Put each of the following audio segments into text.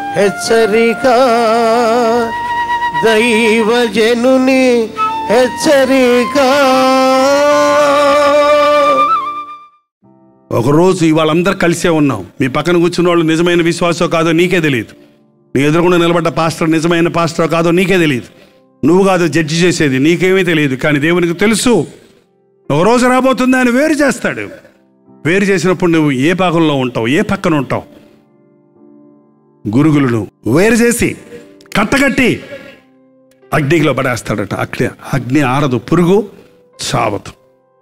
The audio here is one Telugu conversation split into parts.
హెచ్చరిక దైవజనుని హెచ్చరిక ఒకరోజు ఇవాళందరూ కలిసే ఉన్నాం మీ పక్కన కూర్చున్న వాళ్ళు నిజమైన విశ్వాసో కాదో నీకే తెలియదు నీ ఎదురుకుండా నిలబడ్డ పాస్టర్ నిజమైన పాస్టర్ కాదో నీకే తెలియదు నువ్వు కాదు జడ్జి చేసేది నీకేమీ తెలియదు కానీ దేవునికి తెలుసు ఒక రోజు రాబోతుంది ఆయన వేరు చేస్తాడు వేరు చేసినప్పుడు నువ్వు ఏ భాగంలో ఉంటావు ఏ పక్కన ఉంటావు గురుగులను వేరు చేసి కట్టగట్టి అగ్నిలో పడేస్తాడట అగ్ని అగ్ని ఆరదు పురుగు చావదు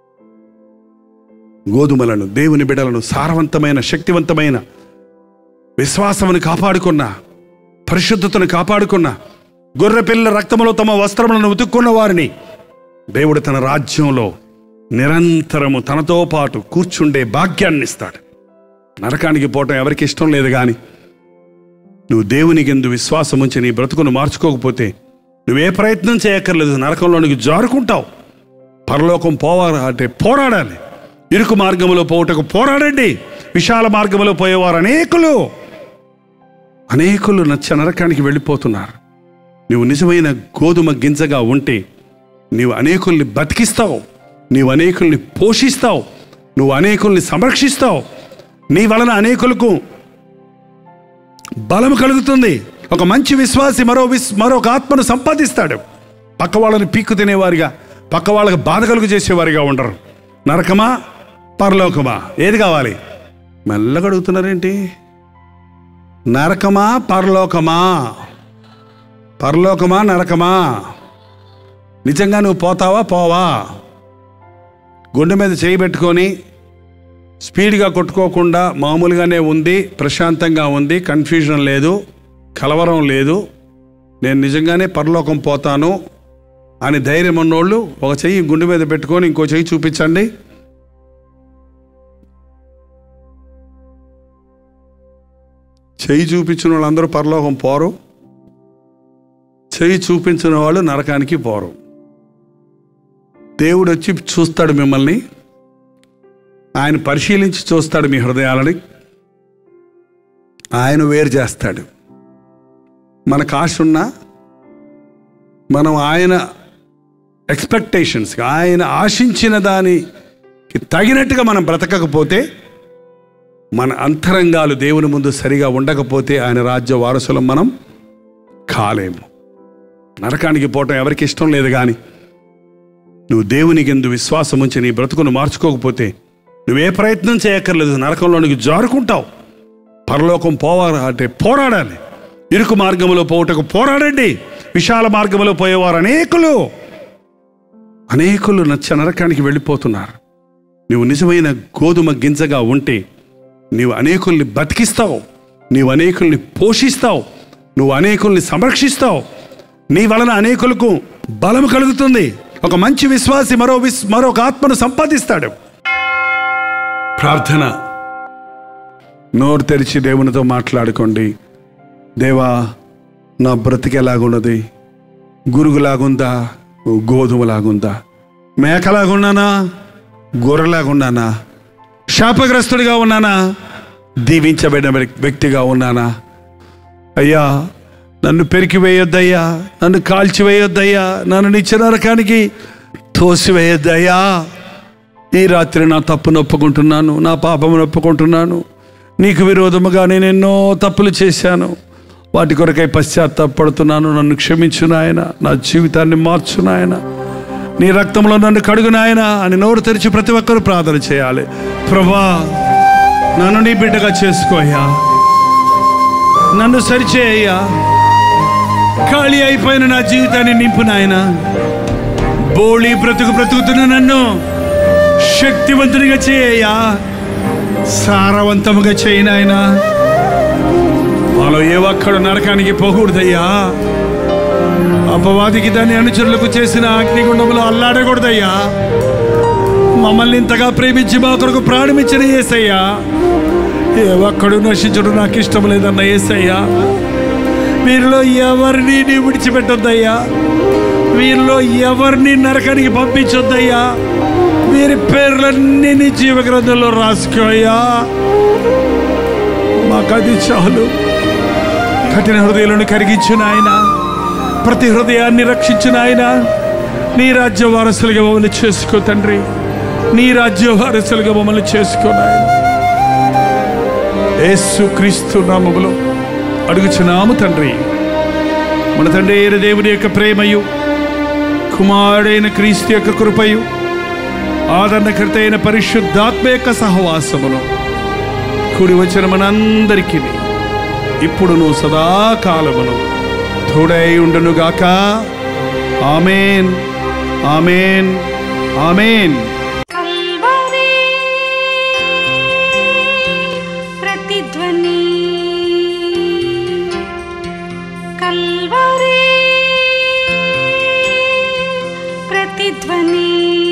గోధుమలను దేవుని బిడలను సారవంతమైన శక్తివంతమైన విశ్వాసమును కాపాడుకున్న పరిశుద్ధతను కాపాడుకున్న గొర్రెపిల్ల రక్తములో తమ వస్త్రములను ఉతుక్కున్న వారిని దేవుడు తన రాజ్యంలో నిరంతరము తనతో పాటు కూర్చుండే భాగ్యాన్ని ఇస్తాడు నరకానికి పోవటం ఎవరికి ఇష్టం లేదు కానీ నువ్వు దేవునికి ఎందు విశ్వాసం ఉంచి నీ బ్రతుకును మార్చుకోకపోతే నువ్వే ప్రయత్నం చేయక్కర్లేదు నరకంలోనికి జారుకుంటావు పరలోకం పోవాలా అంటే పోరాడాలి ఇరుకు మార్గంలో పోవుటకు పోరాడండి విశాల మార్గంలో పోయేవారు అనేకులు అనేకులు నచ్చ నరకానికి వెళ్ళిపోతున్నారు నువ్వు నిజమైన గోధుమ గింజగా ఉంటే నీవు అనేకుల్ని బతికిస్తావు నీవు అనేకుల్ని పోషిస్తావు నువ్వు అనేకుల్ని సంరక్షిస్తావు నీ వలన అనేకులకు బలం కలుగుతుంది ఒక మంచి విశ్వాసి మరో విస్ మరొక ఆత్మను సంపాదిస్తాడు పక్క వాళ్ళని పీక్కు తినేవారిగా పక్క వాళ్ళకి బాధ కలుగు చేసేవారిగా ఉండరు నరకమా పరలోకమా ఏది కావాలి మెల్లగా అడుగుతున్నారేంటి నరకమా పరలోకమా పరలోకమా నరకమా నిజంగా నువ్వు పోతావా పోవా గుండె మీద చేయి పెట్టుకొని స్పీడ్గా కొట్టుకోకుండా మామూలుగానే ఉంది ప్రశాంతంగా ఉంది కన్ఫ్యూజన్ లేదు కలవరం లేదు నేను నిజంగానే పరలోకం పోతాను అని ధైర్యం ఉన్నోళ్ళు ఒక చెయ్యి గుండె మీద పెట్టుకొని ఇంకో చెయ్యి చూపించండి చెయ్యి చూపించిన వాళ్ళందరూ పరలోకం పోరు చెయ్యి చూపించిన వాళ్ళు నరకానికి పోరు దేవుడు వచ్చి చూస్తాడు మిమ్మల్ని ఆయన పరిశీలించి చూస్తాడు మీ హృదయాలని ఆయన వేరు చేస్తాడు మనకు ఆశ ఉన్నా మనం ఆయన ఎక్స్పెక్టేషన్స్ ఆయన ఆశించిన దానికి తగినట్టుగా మనం బ్రతకకపోతే మన అంతరంగాలు దేవుని ముందు సరిగా ఉండకపోతే ఆయన రాజ్య వారసులం మనం కాలేము నరకానికి పోవటం ఎవరికి ఇష్టం లేదు కానీ నువ్వు దేవునికి ఎందు విశ్వాసం ఉంచి నీ బ్రతుకును మార్చుకోకపోతే నువ్వే ప్రయత్నం చేయక్కర్లేదు నరకంలోనికి జారుకుంటావు పరలోకం పోవాలా అంటే పోరాడాలి ఇరుకు మార్గంలో పోవుటకు పోరాడండి విశాల మార్గంలో పోయేవారు అనేకులు అనేకులు నచ్చ నరకానికి వెళ్ళిపోతున్నారు నువ్వు నిజమైన గోధుమ గింజగా ఉంటే నీవు అనేకుల్ని బతికిస్తావు నీవు అనేకుల్ని పోషిస్తావు నువ్వు అనేకుల్ని సంరక్షిస్తావు నీ వలన అనేకులకు బలం కలుగుతుంది ఒక మంచి విశ్వాసి మరో విస్ మరొక ఆత్మను సంపాదిస్తాడు ప్రార్థన నోరు తెరిచి దేవునితో మాట్లాడుకోండి దేవా నా బ్రతికి ఎలాగున్నది గురుగులాగుందా గోధుమలాగుందా మేకలాగున్నానా గొర్రెలాగున్నానా శాపగ్రస్తుడిగా ఉన్నానా దీవించబడిన వ్యక్- వ్యక్తిగా ఉన్నానా అయ్యా నన్ను పెరికివేయొద్దయ్యా నన్ను కాల్చివేయొద్దయ్యా నన్ను నిత్య నరకానికి తోసివేయొద్దయ్యా ఈ రాత్రి నా తప్పును ఒప్పుకుంటున్నాను నా పాపమును ఒప్పుకుంటున్నాను నీకు విరోధముగా నేను ఎన్నో తప్పులు చేశాను వాటి కొరకై పశ్చాత్తాపడుతున్నాను నన్ను క్షమించు నాయన నా జీవితాన్ని మార్చు నాయన నీ రక్తంలో నన్ను కడుగు నాయన అని నోరు తెరిచి ప్రతి ఒక్కరూ ప్రార్థన చేయాలి ప్రభా నన్ను నీ బిడ్డగా చేసుకోయ్యా నన్ను సరిచేయ్యా ఖాళీ అయిపోయిన నా జీవితాన్ని నింపు నాయన బోళి బ్రతుకు బ్రతుకుతున్న నన్ను శక్తివంతునిగా చేయ్యా సారవంతముగా చేయి నాయన మాలో ఏ ఒక్కడు నరకానికి పోకూడదయ్యా అపవాదికి దాని అనుచరులకు చేసిన అగ్నిగుండంలో అల్లాడకూడదయ్యా మమ్మల్ని ఇంతగా ప్రేమించి మా కొరకు ప్రాణమిచ్చిన ఏసయ్యా ఏ ఒక్కడు నశించడం నాకు ఇష్టం లేదన్న ఏసయ్యా వీరిలో ఎవరిని నీ విడిచిపెట్టొద్దయ్యా వీరిలో ఎవరిని నరకానికి పంపించొద్దయ్యా వీరి పేర్లన్నీ నీ జీవ గ్రంథంలో రాసుకోయ్యా మాకు అది చాలు కఠిన హృదయాలను కరిగించిన ఆయన ప్రతి హృదయాన్ని రక్షించిన ఆయన నీ రాజ్య వారసులుగా మమ్మల్ని చేసుకో తండ్రి నీ రాజ్య వారసులుగా మమ్మల్ని చేసుకో నాయన యేసు క్రీస్తు నామములో అడుగుచున్నాము తండ్రి మన తండ్రి అయిన దేవుని యొక్క ప్రేమయు కుమారుడైన క్రీస్తు యొక్క కృపయు ఆదరణకర్త అయిన పరిశుద్ధాత్మ యొక్క సహవాసమును కూడి వచ్చిన మనందరికీ ఇప్పుడును సదాకాలమును తోడై ఉండునుగాక ఆమెన్ ఆమెన్ ఆమెన్ కల్వరి ప్రతిధ్వని కల్వరి ప్రతిధ్వని